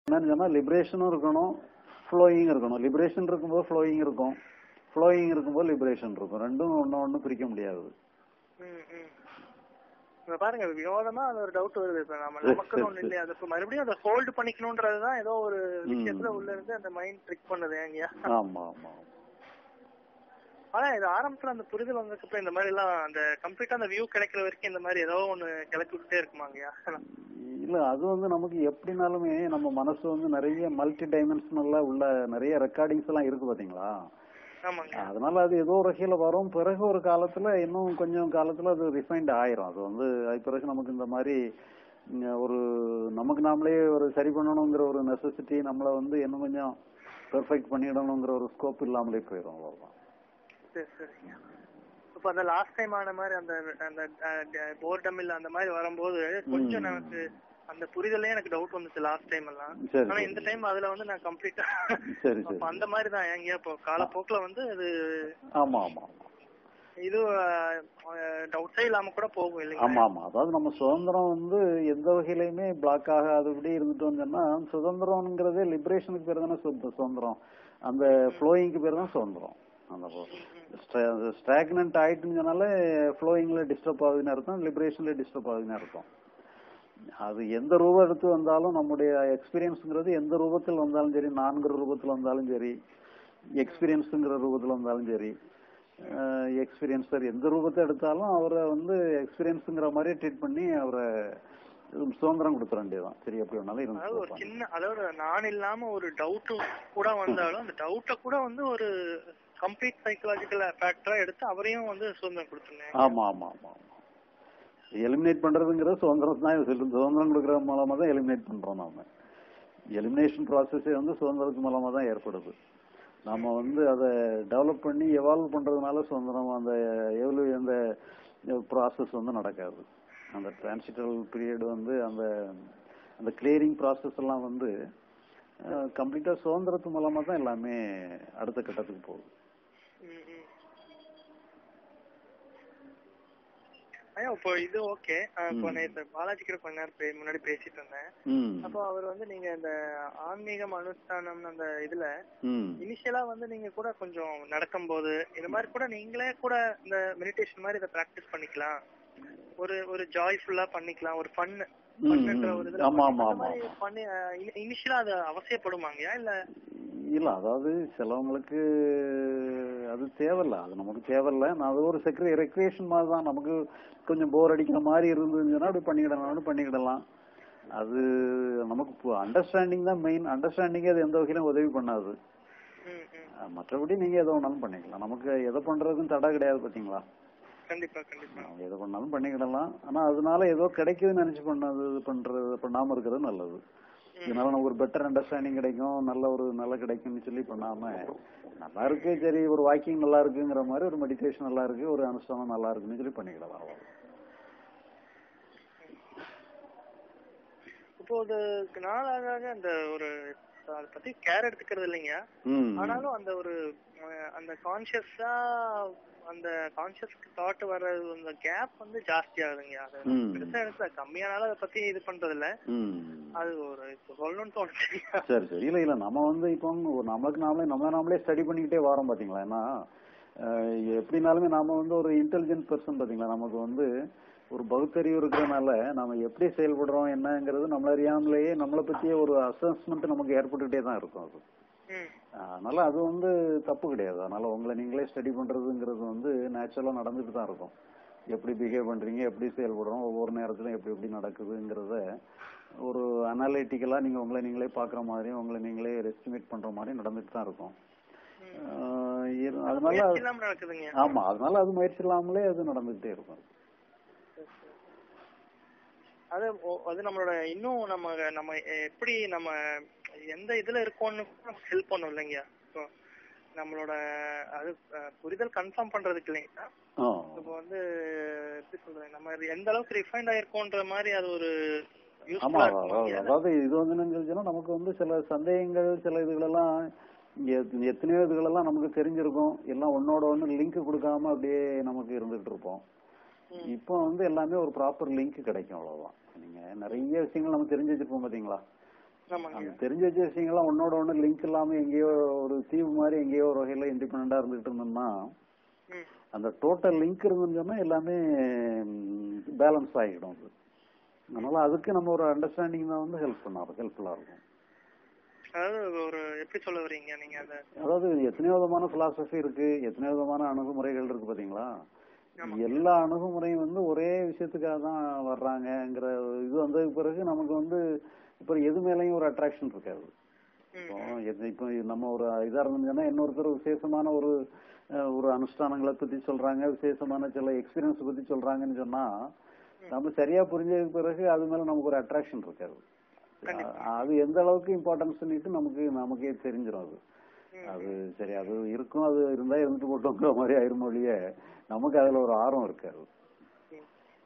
என்னன்னு சொன்னா லிபரேஷனும் இருக்கணும் ஃப்ளோயிங் இருக்கணும் லிபரேஷன் இருக்கும்போது ஃப்ளோயிங் இருக்கும் ஃப்ளோயிங் இருக்கும்போது லிபரேஷன் இருக்கும் ரெண்டும் ஒன்னு ஒண்ணு பிரிக்க முடியாது ம், ம். இப்ப பாருங்க வினோதமா அது ஒரு டவுட் வருது இப்ப நம்ம சரி, நமக்குன்னு சரி, ஒண்ணு இல்லையா அது இப்ப மறுபடியும் அதை ஹோல்டு பண்ணிக்கணும்ன்றதுதான் ஏதோ ஒரு ம். விஷயத்துல உள்ள இருந்து அந்த மைண்ட் ட்ரிக் பண்ணுது ஏங்கயா ஆமா ஆமா ஆனா இது ஆரம்பத்துல அந்த புரிதல் வந்ததுக்கு அப்புறம் இந்த மாதிரி எல்லாம் அந்த கம்ப்ளீட்டா அந்த வியூ கிடைக்கிற வரைக்கும் இந்த மாதிரி ஏதோ ஒண்ணு கிளப்பி விட்டுட்டே இருக்குமாங்கய்யா இல்ல அது வந்து நமக்கு எப்படினாலுமே நம்ம மனசு வந்து நிறைய மல்டி டைமென்ஷனல்லா உள்ள நிறைய ரெக்கார்டிங்ஸ் எல்லாம் இருக்கு பாத்தீங்களா ஆமாங்க அதனால அது ஏதோ ஒரு வகையில வரும் பிறகு ஒரு காலத்துல இன்னும் கொஞ்சம் காலத்துல அது ரிஃபைண்ட் ஆயிரும் அது வந்து அது பிறகு நமக்கு இந்த மாதிரி ம், ஒரு நமக்கு நாமளே ஒரு சரி பண்ணணுங்கிற ஒரு நெசசிட்டி நம்மள வந்து இன்னும் கொஞ்சம் பெர்ஃபெக்ட் பண்ணிடணுங்கிற ஒரு ஸ்கோப் இல்லாமலே போயிடும் அவ்வளவுதான் சரி சரிங்க இப்ப அந்த லாஸ்ட் டைம் ஆன மாதிரி அந்த அந்த போர்டம் இல்ல அந்த மாதிரி வரும்போது கொஞ்சம் ம். எனக்கு அந்த புரிதலே எனக்கு டவுட் வந்துச்சு லாஸ்ட் டைம் எல்லாம் சரி, ஆனா சரி. இந்த டைம் அதுல வந்து நான் கம்ப்ளீட்டா சரி அப்ப சரி அந்த மாதிரி தான் ஏங்கயா இப்போ காலப்போக்குல வந்து அது ஆமா ஆமா ஆமா இது டவுட்ஸே இல்லாம கூட போகும் இல்லைங்க ஆமா ஆமா அதாவது நம்ம சுதந்திரம் வந்து எந்த வகையிலுமே பிளாக் ஆகாதபடி இருந்துட்டோம்னு சொன்னா சுதந்திரம்ங்கிறதே லிபரேஷனுக்கு பேர் தானே சு- சுதந்திரம் அந்த ஃப்ளோயிங்க்கு பேர் தான் சுதந்திரம் அந்த ஸ்டாக்னன்ட் ஆயிட்டுன்னு சொன்னாலே ஃப்ளோயிங்ல டிஸ்டர்ப் ஆகுதுன்னு அர்த்தம் லிபரேஷன்ல டிஸ்டர்ப் ஆகுதுன்னு அர்த்தம் அது எந்த ரூபம் எடுத்து வந்தாலும் நம்முடைய எக்ஸ்பீரியன்ஸ்ங்கிறது எந்த ரூபத்தில் வந்தாலும் சரி நான்கிற ரூபத்தில் வந்தாலும் சரி எக்ஸ்பீரியன்ஸுங்கிற ரூபத்தில் வந்தாலும் சரி எக்ஸ்பீரியன்ஸர் எந்த ரூபத்தை எடுத்தாலும் அவரை வந்து எக்ஸ்பீரியன்ஸுங்கிற மாதிரி ட்ரீட் பண்ணி அவரை சுதந்திரம் கொடுத்துட வேண்டியதுதான் சரி எப்படி வேணாலும் அதாவது ஒரு இருந்து சின்ன அதாவது நான் இல்லாம ஒரு டவுட் கூட வந்தாலும் அந்த டவுட்ட கூட வந்து ஒரு கம்ப்ளீட் சைக்கலாஜிக்கல் ஃபேக்டரா எடுத்து அவரையும் வந்து சுதந்திரம் கொடுத்துருங்க ஆமா ஆமா ஆமா ஆமா எலிமினேட் பண்றதுங்கிறது சுதந்திரம் தான் சொல்லு சுதந்திரம் கொடுக்கற மூலமா தான் எலிமினேட் பண்றோம் நாம எலிமினேஷன் ப்ராசஸே வந்து சுதந்திரத்து மூலமா தான் ஏற்படுது நாம வந்து அதை டெவலப் பண்ணி எவால்வ் பண்றதுனால சுதந்திரம் அந்த எவ்வளவு அந்த ப்ராசஸ் வந்து நடக்காது அந்த டிரான்சிட்டல் பீரியட் வந்து அந்த அந்த கிளியரிங் ப்ராசஸ் எல்லாம் வந்து கம்ப்ளீட்டா சுதந்திரத்து மூலமா தான் எல்லாமே அடுத்த கட்டத்துக்கு போகுது ம், ம். ஐயா இப்போ இது ஓகே இப்போ ம். நேற்று பாலாஜி கிட்ட கொஞ்ச நேரம் பே- முன்னாடி பேசிட்டு இருந்தேன் ம் அப்போ அவர் வந்து நீங்க இந்த ஆன்மீகம் அனுஷ்டானம் அந்த இதுல ம் இனிஷியலா வந்து நீங்க கூட கொஞ்சம் நடக்கும்போது இந்த மாதிரி கூட நீங்களே கூட இந்த மெடிடேஷன் மாதிரி இதை பிராக்டிஸ் பண்ணிக்கலாம் ஒரு ஒரு ஜாய்ஃபுல்லா பண்ணிக்கலாம் ஒரு ஃபன் ம், ஃபன்ன்ற ம். ஒரு இதுல ஆமா, பண்ணி- ஆமா, அந்த மாதிரி ஆமா. பண்ணி இனிஷியலா அது அவசியப்படுமாங்கயா இல்ல இல்ல அதாவது சிலவங்களுக்கு அது தேவையில்ல அது நமக்கு தேவையில்ல நான் அது ஒரு செக்ரி ரெக்ரியேஷன் மாதிரி தான் நமக்கு கொஞ்சம் போர் அடிக்கிற மாதிரி இருந்துச்சுன்னா அப்படி பண்ணிக்கிடலாம் பண்ணிக்கிடலாம் அது நமக்கு அண்டர்ஸ்டாண்டிங் தான் மெயின் அண்டர்ஸ்டாண்டிங்கே அது எந்த வகையிலும் உதவி பண்ணாது ம், ம். அஹ் மற்றபடி நீங்க எதை வேணாலும் பண்ணிக்கலாம் நமக்கு எதை பண்றதுக்கும் தடை கிடையாது பாத்தீங்களா கண்டிப்பா கண்டிப்பா நம்ம எதை பண்ணாலும் பண்ணிக்கிடலாம் ஆனா அதனால ஏதோ கிடைக்குதுன்னு நினைச்சு பண்ணது பண்றது பண்ணாம இருக்கிறது நல்லது இதனால நமக்கு ஒரு பெட்டர் அண்டர்ஸ்டாண்டிங் கிடைக்கும் நல்ல ஒரு நல்ல கிடைக்கும்னு சொல்லி பண்ணாம நல்லா இருக்கு சரி ஒரு வாக்கிங் நல்லா இருக்குங்கிற மாதிரி ஒரு மெடிடேஷன் நல்லா இருக்கு ஒரு அனுஷ்டானம் நல்லா இருக்குன்னு சொல்லி பண்ணிக்கிடலாம் அவ்வளவுதான். இப்போ அது நாளாக ஆக அந்த ஒரு அதை பத்தி கேர் எடுத்துக்கிறது இல்லைங்க ம் ஆனாலும் அந்த ஒரு அஹ், அந்த கான்சியஸா அந்த கான்சியஸ் தாட் வர்றது அந்த கேப் வந்து ஜாஸ்தி ஆகுதுங்க அது ம். பெருசா எடுக்கல கம்மியானாலும் அதை பத்தி இது பண்றது இல்ல ம் அது ஒரு இப்போ சொல்லணும்னு தோணுச்சு சரி சரி இல்ல இல்ல நம்ம வந்து இப்போ ஒரு நமக்கு நாமளே நம்மள நாமளே ஸ்டடி பண்ணிக்கிட்டே வரோம் பாத்தீங்களா ஏன்னா அஹ், எப்படினாலுமே நாம வந்து ஒரு இன்டெலிஜென்ட் பர்சன் பாத்தீங்களா நமக்கு வந்து ஒரு பகுத்தறிவு இருக்கிறனால நாம எப்படி செயல்படுறோம் என்னங்கிறது நம்மள அறியாமலேயே நம்மளை பத்தியே ஒரு அசஸ்மெண்ட் நமக்கு ஏற்பட்டுக்கிட்டே தான் இருக்கும் அது ம், அதனால அது வந்து தப்பு கிடையாது அதனால உங்களை நீங்களே ஸ்டடி பண்றதுங்கிறது வந்து நேச்சுரலா நடந்துட்டு தான் இருக்கும் எப்படி பிஹேவ் பண்றீங்க எப்படி செயல்படுறோம் ஒவ்வொரு நேரத்திலும் எப்படி எப்படி நடக்குதுங்கிறத ஒரு அனாலிட்டிக்கலா நீங்க உங்களை நீங்களே பாக்குற மாதிரியும் உங்களை நீங்களே எஸ்டிமேட் பண்ற மாதிரியும் நடந்துட்டு தான் இருக்கும் ஆஹ் இரு- அதனால முயற்சி இல்லாம நடக்குதுங்க ஆமா அதனால அது முயற்சி இல்லாமலே அது நடந்துகிட்டே இருக்கும் அது ஓ- அது நம்மளோட இன்னும் நம்ம நம்ம எப்படி நம்ம எந்த இதுல இருக்கோம்னு ஹெல்ப் பண்ணும் இல்லைங்க இப்போ நம்மளோட அது அஹ், புரிதல் கன்ஃபார்ம் பண்றதுக்கு இல்லைங்க ஆ. இப்போ வந்து எப்படி சொல்றது நம்ம எந்த அளவுக்கு ரிஃபைண்ட் ஆயிருக்கோன்ற மாதிரி அது ஒரு ஆமா யூஸ்ஃபுல்லா அதாவது அதாவது இது வந்து என்னன்னு சொல்லிச்சுன்னா நமக்கு வந்து சில சந்தேகங்கள் சில இதுகளெல்லாம் இங்க எத்- எத்தனையோ இதுகளெல்லாம் நமக்கு தெரிஞ்சிருக்கும் எல்லாம் ஒன்னோட ஒண்ணு லிங்க் கொடுக்காம அப்படியே நமக்கு இருந்துட்டு இருப்போம் இப்போ வந்து எல்லாமே ஒரு ப்ராப்பர் லிங்க் கிடைக்கும் அவ்வளவுதான் நீங்க நிறைய விஷயங்கள் நம்ம தெரிஞ்சு வச்சிருப்போம் பாத்தீங்களா ஆமாங்க அந்த தெரிஞ்சு வச்ச விஷயங்கள்லாம் ஒன்னோட ஒண்ணு லிங்க் இல்லாம எங்கேயோ ஒரு தீவு மாதிரி எங்கேயோ ஒரு வகையில இண்டிபெண்டா இருந்துகிட்டு இருந்தோம்னா ம் அந்த டோட்டல் லிங்க் இருந்துன்னு சொன்னா எல்லாமே பேலன்ஸ் ஆகிடும் அது அதனால அதுக்கு நம்ம ஒரு அண்டர்ஸ்டாண்டிங் தான் வந்து ஹெல்ப் பண்ணாரு ஹெல்ப்ஃபுல்லா இருக்கும் அதாவது ஒரு எப்படி சொல்ல வர்றீங்க நீங்க அத அதாவது எத்தனையோ விதமான பிலாசபி இருக்கு எத்தனையோ விதமான அணுகுமுறைகள் இருக்கு பாத்தீங்களா ஆமா. எல்லா அணுகுமுறையும் வந்து ஒரே விஷயத்துக்காக தான் வர்றாங்கங்கிற இது வந்ததுக்கு பிறகு நமக்கு வந்து இப்ப எது மேலயும் ஒரு அட்ராக்ஷன் இருக்காது ம் இப்போ எது- இப்போ நம்ம ஒரு இதா இருந்தோம்னா இன்னொருத்தர் விசேஷமான ஒரு அஹ், ஒரு அனுஷ்டானங்களை பத்தி சொல்றாங்க விசேஷமான சில எக்ஸ்பீரியன்ஸ் பத்தி சொல்றாங்கன்னு சொன்னா நம்ம சரியா புரிஞ்சதுக்கு பிறகு அது மேல நமக்கு ஒரு அட்ராக்ஷன் இருக்காது கண்டிப்பா. அ- அது எந்த அளவுக்கு இம்பார்ட்டன்ஸ் நமக்கு நமக்கே தெரிஞ்சிடும் அது ம். அது சரி அது இருக்கும் அது இருந்தா இருந்துட்டு போட்டோங்கிற மாதிரி ஆயிரும் ஒழிய நமக்கு அதுல ஒரு ஆர்வம் இருக்காது ம்.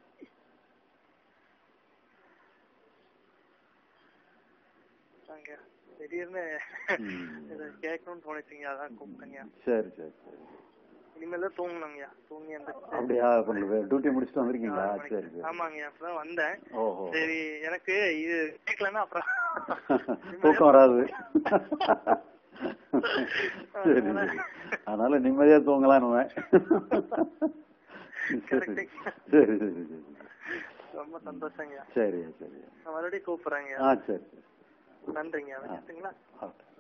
அங்க திடீர்னு ம். இத கேட்கணும்னு தோணுச்சுங்க அதான் கூப்பிட்டேங்க சரி சரி சரி இனிமேல் தான் தூங்கணுங்க தூங்கி எந்திரிச்சு அப்படியா டியூட்டி முடிச்சுட்டு வந்திருக்கீங்களா ஆறு மணிக்கு. சரி சரி ஆமாங்க அப்பதான் வந்தேன் ஓஹோ சரி எனக்கு இது கேட்கலன்னா அப்புறம் தூக்கம் வராது சரி சரி அதனால நிம்மதியா தூங்கலாம் நம்ம சரி Correct. சரி சரி சரி ரொம்ப சந்தோஷங்க சரி சரி நான் மறுபடியும் கூப்பிடுறேங்க ஆ சரி சரி நன்றிங்க வச்சுட்டுங்களா ஓகே